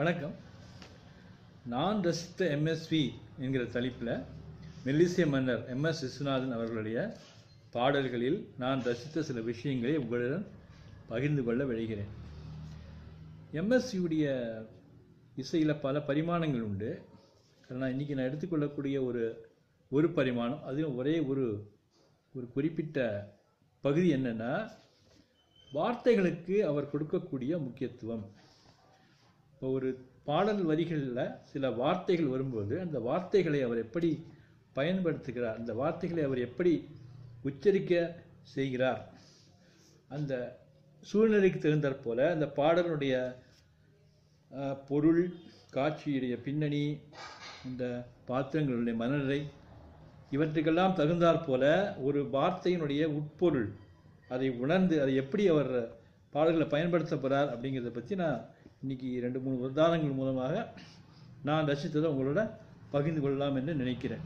வணக்கம் நான் ரசித்த எம்எஸ்வி என்கிற தலைப்பில் மெல்லிசை மன்னர் எம்எஸ் விஸ்வநாதன் அவர்களுடைய பாடல்களில் நான் ரசித்த சில விஷயங்களை உங்களுடன் பகிர்ந்து கொள்ள விழைகிறேன் எம்எஸ்வியுடைய இசையில் பல பரிமாணங்கள் உண்டு நான் இன்றைக்கி நான் எடுத்துக்கொள்ளக்கூடிய ஒரு ஒரு பரிமாணம் அதுவும் ஒரே ஒரு ஒரு குறிப்பிட்ட பகுதி என்னென்னா வார்த்தைகளுக்கு அவர் கொடுக்கக்கூடிய முக்கியத்துவம் இப்போ ஒரு பாடல் வரிகளில் சில வார்த்தைகள் வரும்போது அந்த வார்த்தைகளை அவர் எப்படி பயன்படுத்துகிறார் அந்த வார்த்தைகளை அவர் எப்படி உச்சரிக்க செய்கிறார் அந்த சூழ்நிலைக்கு தகுந்தாற் போல அந்த பாடலுடைய அஹ், பொருள் காட்சியுடைய பின்னணி இந்த பாத்திரங்களுடைய மனநிலை இவற்றுக்கெல்லாம் தகுந்தாற் போல ஒரு வார்த்தையினுடைய உட்பொருள் அதை உணர்ந்து அதை எப்படி அவர் பாடல்களை பயன்படுத்த போகிறார் அப்படிங்கிறத பற்றி நான் இன்னைக்கு ரெண்டு மூணு உதாரணங்கள் மூலமாக நான் ரசித்ததை உங்களோட பகிர்ந்து கொள்ளலாம் என்று நினைக்கிறேன்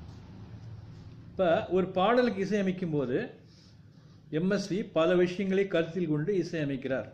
இப்போ ஒரு பாடலுக்கு இசையமைக்கும் போது எம்எஸ்வி பல விஷயங்களை கருத்தில் கொண்டு இசையமைக்கிறார்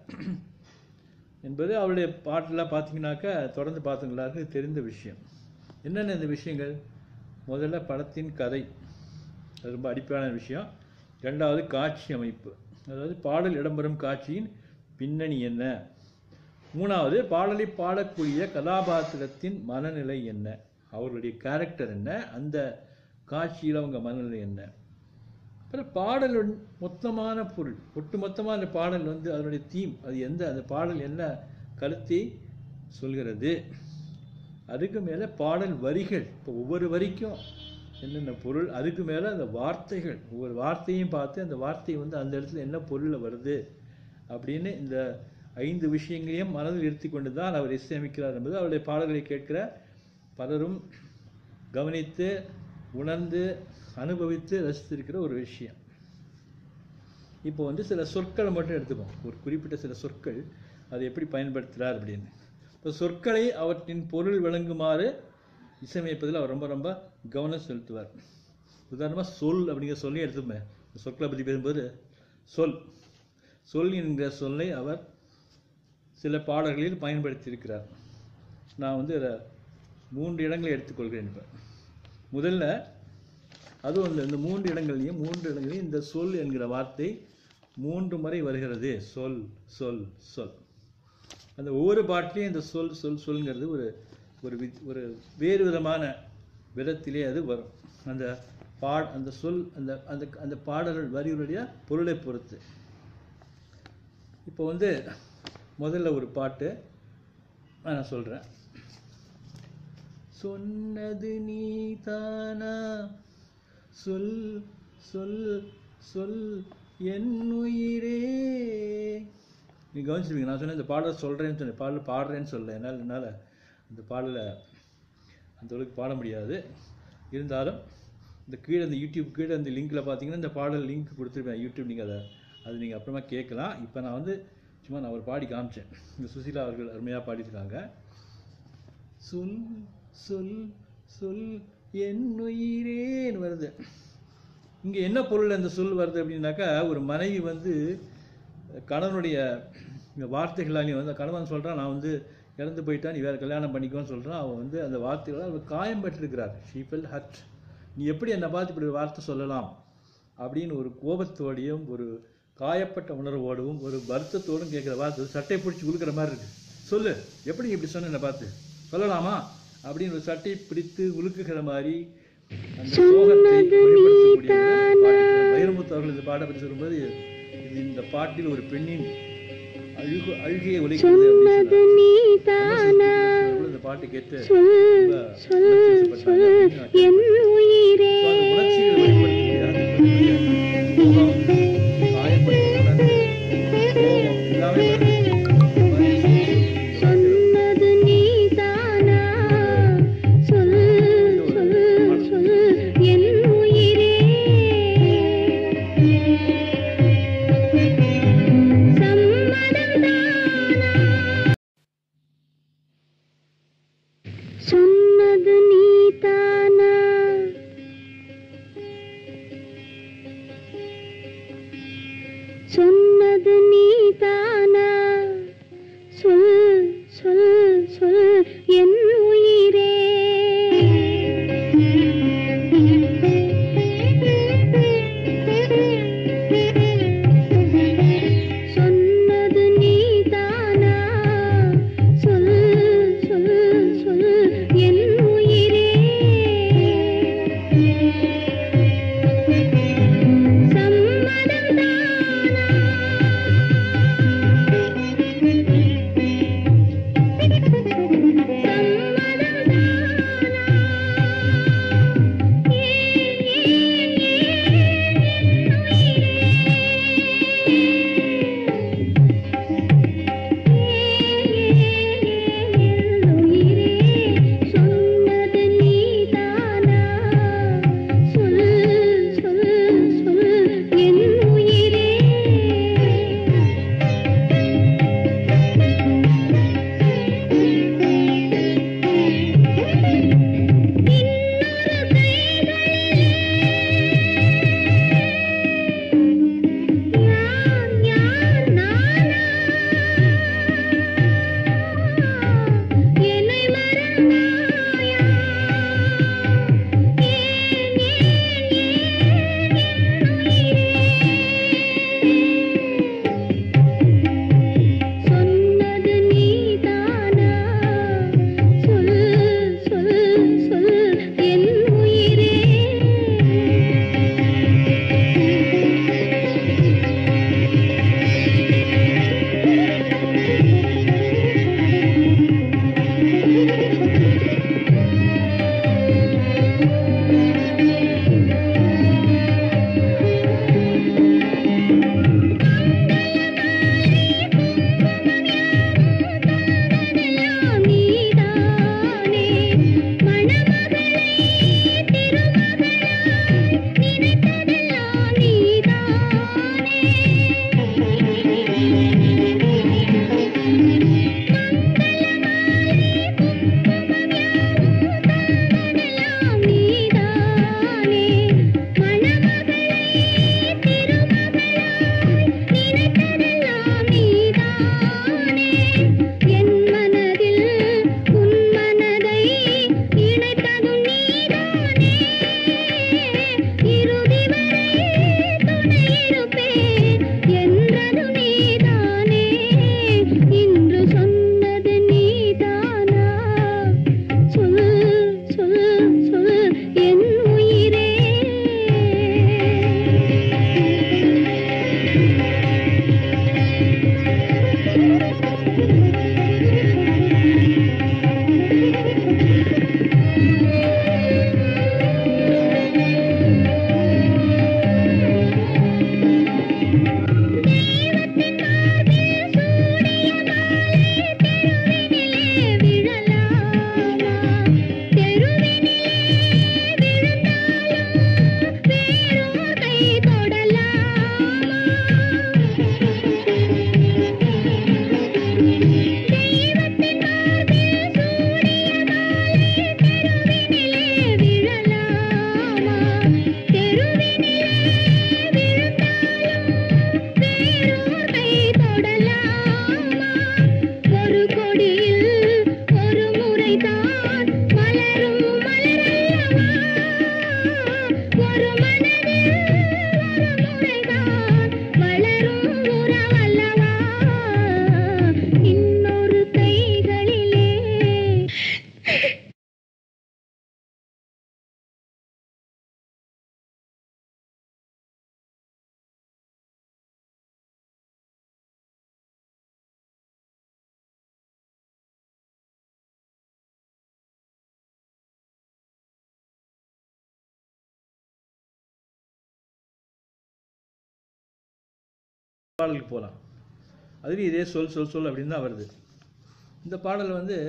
என்பது அவருடைய பாட்டெல்லாம் பார்த்தீங்கன்னாக்கா தொடர்ந்து பார்த்தவங்களாருக்கு தெரிந்த விஷயம் என்னென்ன இந்த விஷயங்கள் முதல்ல படத்தின் கதை அது ரொம்ப அடிப்படையான விஷயம் ரெண்டாவது காட்சி அமைப்பு அதாவது பாடல் இடம்பெறும் காட்சியின் பின்னணி என்ன மூணாவது பாடலை பாடக்கூடிய கதாபாத்திரத்தின் மனநிலை என்ன அவர்களுடைய கேரக்டர் என்ன அந்த காட்சியில் அவங்க மனநிலை என்ன அப்புறம் பாடல் மொத்தமான பொருள் ஒட்டுமொத்தமாக அந்த பாடல் வந்து அதனுடைய தீம் அது எந்த அந்த பாடல் என்ன கருத்தை சொல்கிறது அதுக்கு மேலே பாடல் வரிகள் இப்போ ஒவ்வொரு வரிக்கும் என்னென்ன பொருள் அதுக்கு மேலே அந்த வார்த்தைகள் ஒவ்வொரு வார்த்தையும் பார்த்து அந்த வார்த்தை வந்து அந்த இடத்துல என்ன பொருளில் வருது அப்படின்னு இந்த ஐந்து விஷயங்களையும் மனதில் இருத்தி கொண்டு தான் அவர் இசையமைக்கிறார் என்பது அவருடைய பாடல்களை கேட்கிற பலரும் கவனித்து உணர்ந்து அனுபவித்து ரசித்திருக்கிற ஒரு விஷயம் இப்போ வந்து சில சொற்களை மட்டும் எடுத்துப்போம் ஒரு குறிப்பிட்ட சில சொற்கள் அதை எப்படி பயன்படுத்துகிறார் அப்படின்னு இப்போ சொற்களை அவற்றின் பொருள் விளங்குமாறு இசையமைப்பதில் அவர் ரொம்ப ரொம்ப கவனம் செலுத்துவார் உதாரணமாக சொல் அப்படிங்கிற சொல்லி எடுத்துப்பேன் இந்த சொற்களை பற்றி பேசும்போது சொல் சொல் என்கிற சொல்லை அவர் சில பாடல்களில் பயன்படுத்தியிருக்கிறார் நான் வந்து இதை மூன்று இடங்களை எடுத்துக்கொள்கிறேன் இப்போ முதல்ல அதுவும் இந்த இந்த மூன்று இடங்கள்லையும் மூன்று இடங்களையும் இந்த சொல் என்கிற வார்த்தை மூன்று முறை வருகிறது சொல் சொல் சொல் அந்த ஒவ்வொரு பாட்டிலையும் இந்த சொல் சொல் சொல்ங்கிறது ஒரு ஒரு வி- ஒரு வேறு விதமான விதத்திலே அது வரும் அந்த பா அந்த சொல் அந்த அந்த அந்த பாடல்கள் வரிகளுடைய பொருளை பொறுத்து இப்போ வந்து முதல்ல ஒரு பாட்டு ஆ, நான் சொல்கிறேன் சொன்னது நீ தானா சொல் சொல் சொல் என் உயிரே நீ கவனிச்சிருப்பீங்க நான் சொன்னேன் இந்த பாடல் சொல்கிறேன்னு சொன்னேன் பாடல் பாடுறேன்னு சொல்ல என்னால் என்னால் இந்த பாடலை அந்த அளவுக்கு பாட முடியாது இருந்தாலும் இந்த கீழே இந்த யூடியூப் கீழே இந்த லிங்க்கில் பார்த்தீங்கன்னா இந்த பாடல் லிங்க் கொடுத்துருப்பேன் யூடியூப் நீங்கள் அதை அது நீங்கள் அப்புறமா கேட்கலாம் இப்போ நான் வந்து சும்மா நான் ஒரு பாடி காமிச்சேன் இந்த சுசீலா அவர்கள் அருமையாக பாடியிருக்காங்க சொல் சொல் சொல் என் உயிரேன்னு வருது இங்கே என்ன பொருள் அந்த சொல் வருது அப்படின்னாக்கா ஒரு மனைவி வந்து கணவனுடைய இந்த வார்த்தைகளாலையும் வந்து கணவன் சொல்கிறான் நான் வந்து இறந்து போயிட்டா நீ வேறு கல்யாணம் பண்ணிக்கோன்னு சொல்கிறான் அவன் வந்து அந்த வார்த்தைகளால் அவர் காயம் பெற்றிருக்கிறார் ஷீ ஃபெல் ஹட் நீ எப்படி என்னை பார்த்து இப்படி ஒரு வார்த்தை சொல்லலாம் அப்படின்னு ஒரு கோபத்தோடையும் ஒரு காயப்பட்ட உணர்வோடும் ஒரு வருத்தத்தோடும் கேட்குற வார்த்தை சட்டை பிடிச்சி உழுக்கிற மாதிரி இருக்கு சொல்லு எப்படி நீ இப்படி சொன்ன என்னை பார்த்து சொல்லலாமா அப்படின்னு ஒரு சட்டை பிடித்து உலுக்குகிற மாதிரி அந்த சோகத்தை வெளிப்படுத்தக்கூடிய ஒரு பாட்டு. வைரமுத்து அவர்கள் இந்த பாட்டை பற்றி சொல்லும்போது இது இந்த பாட்டில் ஒரு பெண்ணின் அழுகு அழுகையை ஒலிக்கிறது அப்படின்னு சொன்னார். ரொம்ப இந்த பாட்டு கேட்டு ரொம்ப உணர்ச்சிவசப்பட்டாங்க அப்படின்னு நான் கேள்விப்பட்டேன். So, அந்த உணர்ச்சிகளை வெளிப்படுத்தக்கூடிய அந்த பெண்ணுடைய சோகம், காயப்பட்ட உணர்வு, கோபம் எல்லாமே வருது. இந்த மாதிரி சொல் சொன்னது நீதானா சொல் சொல் சொல் என் உயிரே சம்மதம் தானா சொன்னது நீதானா பாடலுக்கு போகலாம் அதுலேயும் இதே சொல் சொல் சொல் அப்படின்னு தான் வருது இந்த பாடல் வந்து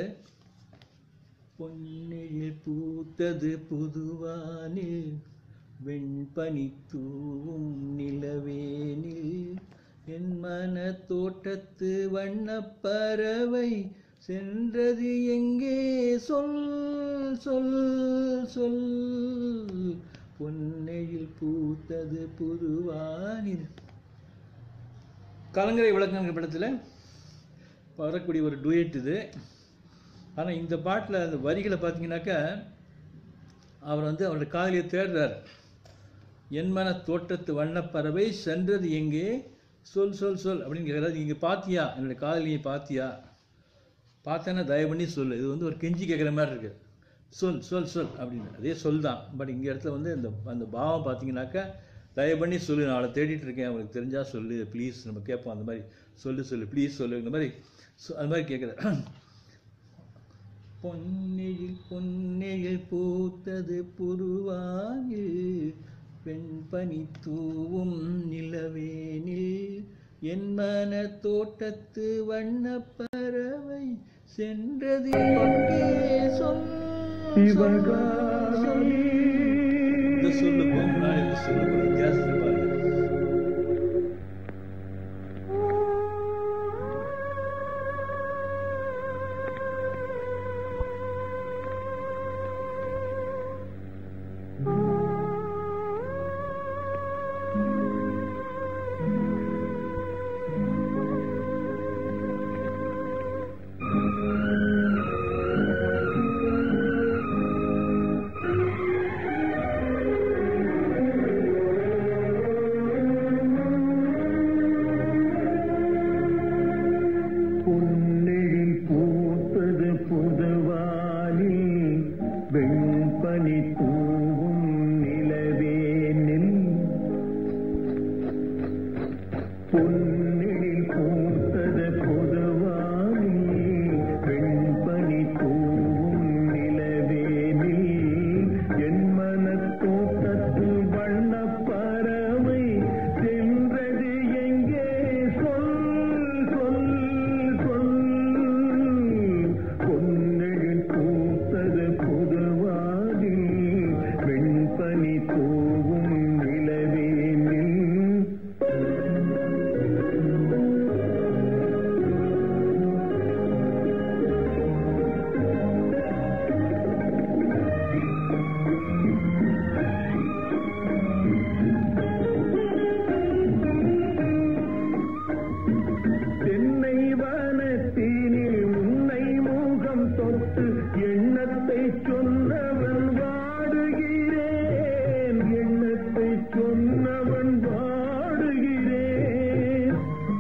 பொன்னிழில் பூத்தது புதுவானில் வெண்பனி தூவும் நிலவேனில் என் மன தோட்டத்து வண்ணப்பறவை சென்றது எங்கே சொல் சொல் சொல் பொன்னெழில் பூத்தது புதுவானில் கலங்கரை விளக்கங்கள் படத்தில் வரக்கூடிய ஒரு டுயட் இது ஆனால் இந்த பாட்டில் அந்த வரிகளை பார்த்தீங்கன்னாக்கா அவர் வந்து அவருடைய காதலியை தேடுறார் என் மன தோட்டத்து வண்ணப்பறவை சென்றது எங்கே சொல் சொல் சொல் அப்படின்னு கேட்குறாரு நீங்கள் பார்த்தியா என்னுடைய காதலியை பார்த்தியா பார்த்தேன்னா தயவு பண்ணி சொல்லு இது வந்து ஒரு கெஞ்சி கேட்குற மாதிரி இருக்கு சொல் சொல் சொல் அப்படின்னு அதே சொல் தான் பட் இங்கே இடத்துல வந்து அந்த அந்த பாவம் பார்த்தீங்கன்னாக்கா தயவு பண்ணி சொல்லு நான் அவளை தேடிட்டு இருக்கேன் அவளுக்கு தெரிஞ்சா சொல்லு ப்ளீஸ் நம்ம கேட்போம் அந்த மாதிரி சொல்லு சொல்லு ப்ளீஸ் சொல்லு இந்த மாதிரி சொ- அது மாதிரி கேட்குற பொன்னியில் பொன்னியில் பூத்தது புருவாயில் பெண்பனி தூவும் நிலவேனில் என் மன தோட்டத்து வண்ணப்பறவை சென்றது எங்கே சொல் சொல், சொல். இந்த சொல்லுக்கும் முன்னாடி இந்த சொல்லுக்கும் வித்தியாசத்தை பாருங்க பொன்னெழில் பூத்தது புதுவானில் வெண்பனி தூவும் நிலவேனில் பொன்னெழில் பூத்தது புதுவானில் வெண்பனி தூவும் நிலவேனில் என் மனத் தோட்டத்தில் வண்ணப் பறவை சென்றது எங்கே சொல் சொல் சொல் பொன்னெழில் பூத்தது புதுவாதில் வெண்பனி தூவும் நிலவேனில் தென்னை வனத்தினில் உன்னை முகம் தொட்டு எண்ணத்தை சொன்னவன் வாடுகிறேன் எண்ணத்தை சொன்னவன் வாடுகிறேன்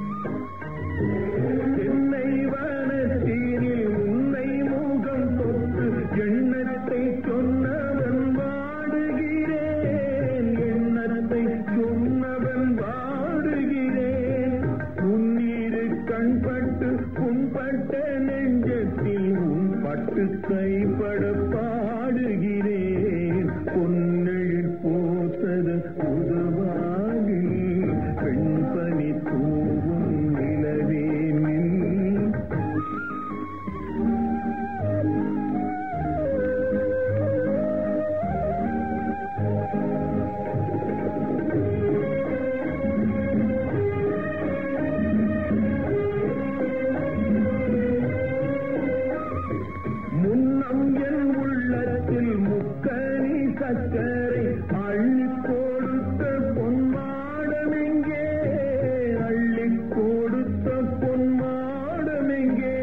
தென்னை வனத்தினில் உன்னை முகம் தொட்டு எண்ணத்தை சொன்னவன் வாடுகிறேன் எண்ணத்தை சொன்னவன் வாடுகிறேன் உன்னீரு கண்பட்டு புண்பட்ட நெஞ்சத்தில் உன் பட்டு கைப்பட பாடுகிறேன் பொன்னெழில் போத்தது உதவாகி பெண்பனி தூவும் நிலவேனில் முன்னம் என் உள்ளத்தில் முக்கனி சக்கரை அள்ளி கொடுத்த பொன்மாடமெங்கே அள்ளி கொடுத்த பொன்மாடமெங்கே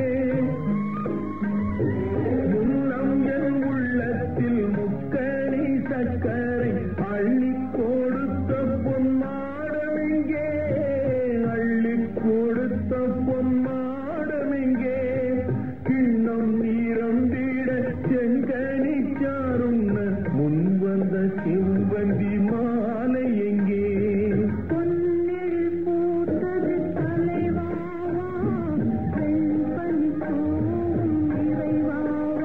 முன்னம் என் உள்ளத்தில் முக்கனி சக்கரை அள்ளி கொடுத்த பொன்மாடமெங்கே அள்ளி கொடுத்த பொன்மாடமெங்கே கிண்ணம் நீரம்பிட செங்கனி சாருண்ண முன் வந்த செவ்வந்தி மாலை எங்கே பொன்னில் பூத்தது தலைவாவா பெண்பனி தூவும் நிறைவாவா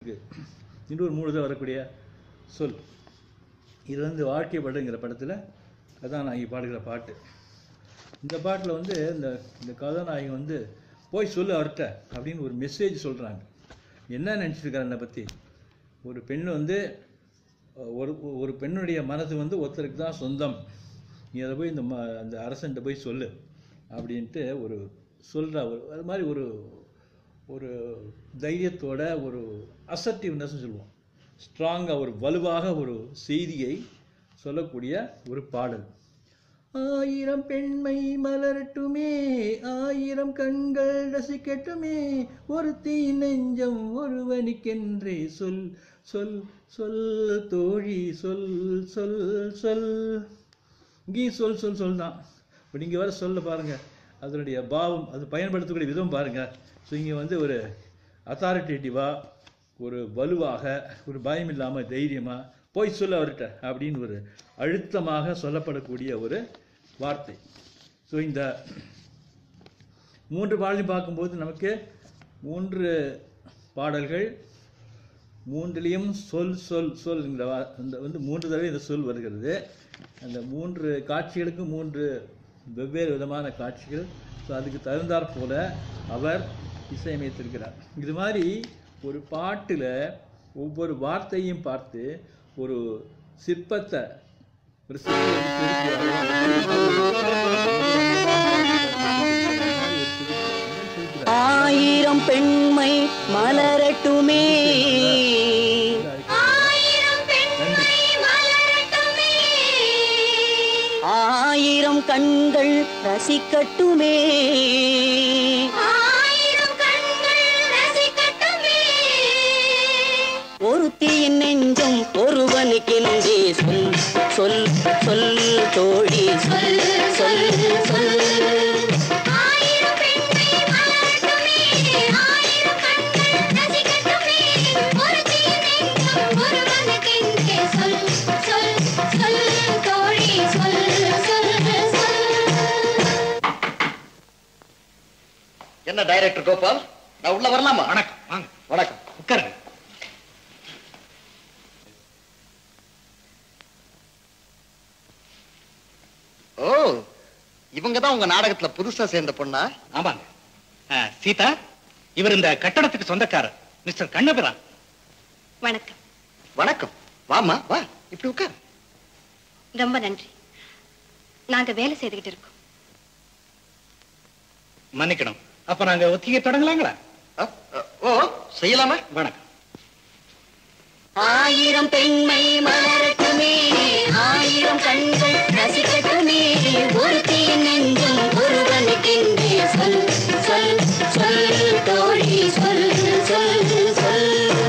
இன்னொரு மூணு தான் வரக்கூடிய சொல் இது வந்து வாழ்க்கை படுங்கிற படத்தில் கதாநாயகி பாடுகிற பாட்டு இந்த பாட்டில் வந்து இந்த இந்த கதாநாயகி வந்து போய் சொல்லு அவர்கிட்ட அப்படின்னு ஒரு மெசேஜ் சொல்கிறாங்க என்ன நினச்சிருக்காரு என்னை பற்றி ஒரு பெண் வந்து அஹ், ஒரு ஒரு பெண்ணுடைய மனது வந்து ஒருத்தருக்கு தான் சொந்தம் நீ அதை போய் இந்த ம அந்த அரசன்ட்ட போய் சொல்லு அப்படின்ட்டு ஒரு சொல்கிற ஒரு அது மாதிரி ஒரு ஒரு தைரியத்தோட ஒரு அசர்ட்டிவ்னஸ் சொல்லுவோம் ஸ்ட்ராங்காக ஒரு வலுவாக ஒரு செய்தியை சொல்லக்கூடிய ஒரு பாடல் ஆயிரம் பெண்மை மலரட்டுமே ஆயிரம் கண்கள் ரசிக்கட்டுமே ஒரு தீ நெஞ்சம் ஒருவனுக்கென்றே சொல் சொல் சொல் தோழி சொல் சொல் சொல் இங்கேயும் சொல் சொல் சொல் தான் இப்போ நீங்கள் வர சொல்ல பாருங்க அதனுடைய பாவம் அது பயன்படுத்தக்கூடிய விதம் பாருங்க ஸோ இங்கே வந்து ஒரு அத்தாரிட்டேட்டிவாக ஒரு வலுவாக ஒரு பயம் இல்லாமல் தைரியமாக போய் சொல்ல அவர்கிட்ட அப்படின்னு ஒரு அழுத்தமாக சொல்லப்படக்கூடிய ஒரு வார்த்தை ஸோ இந்த மூன்று பாடலையும் பார்க்கும்போது நமக்கு மூன்று பாடல்கள் மூன்றிலையும் சொல் சொல் சொல் இந்த வா- இந்த வந்து மூன்று தடவை இந்த சொல் வருகிறது அந்த மூன்று காட்சிகளுக்கு மூன்று வெவ்வேறு விதமான காட்சிகள் ஸோ அதுக்கு தகுந்தாற் போல அவர் இசையமைத்திருக்கிறார் இது மாதிரி ஒரு பாட்டில் ஒவ்வொரு வார்த்தையும் பார்த்து ஒரு சிற்பத்தை ஒரு சிற்பத்தை செதுக்கிறார். ஆயிரம் பெண்மை மலரட்டுமே ஆயிரம் பெண்மை மலரட்டுமே ஆயிரம் கண்கள் ரசிக்கட்டுமே ஆயிரம் கண்கள் ரசிக்கட்டுமே ஒருத்தியின் நெஞ்சம் ஒருவனுக்கென்றே சொல் சொல் சொல் தோழி சொல் சொல் சொல் ஆயிரம் பெண்மை மலரட்டுமே ஆயிரம் கண்கள் ரசிக்கட்டுமே ஒரு தீநெஞ்சம் ஒருவனுக்கென்றே சொல் சொல் சொல் தோழி சொல் சொல் சொல் என்ன டைரக்டர் கோபால் நான் உள்ள வரலாமா வணக்கம் வாங்க வணக்கம் உட்காருங்க ஓ இவங்க தான் உங்க நாடகத்துல புதுசா சேர்ந்த பொண்ணா ஆமாங்க ஆ, சீதா இவர் இந்த கட்டடத்துக்கு சொந்தக்காரர் மிஸ்டர் கண்ணபிரான் வணக்கம் வணக்கம் வாமா வா இப்படி உட்கார் ரொம்ப நன்றி நாங்க வேலை செய்துகிட்டு இருக்கோம் மன்னிக்கணும் அப்ப நாங்க ஒத்திகை தொடங்கலாங்களா அ, அ, ஓ செய்யலாமா வணக்கம் ஆயிரம் பெண்மை மலரட்டுமே ஆயிரம் கண்கள் ரசிக்கட்டுமே ஒருத்தியின் நெஞ்சம் ஒருவனுக்கென்றே சொல் சொல் சொல் தோழி சொல் சொல் சொல்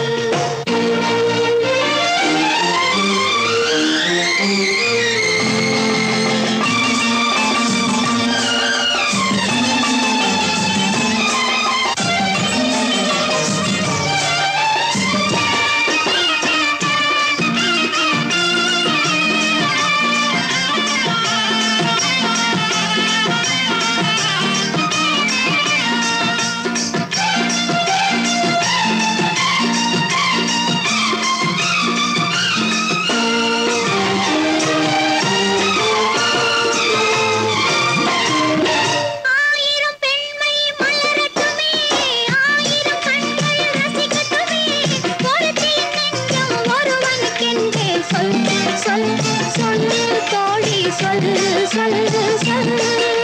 ஆயிரம் பெண்மை மலரட்டுமே ஆயிரம் கண்கள் ரசிக்கட்டுமே ஒரு தீநெஞ்சம் ஒருவனுக்கென்றே சொல் சொல் சொல் தோழி சொல் சொல் சொல்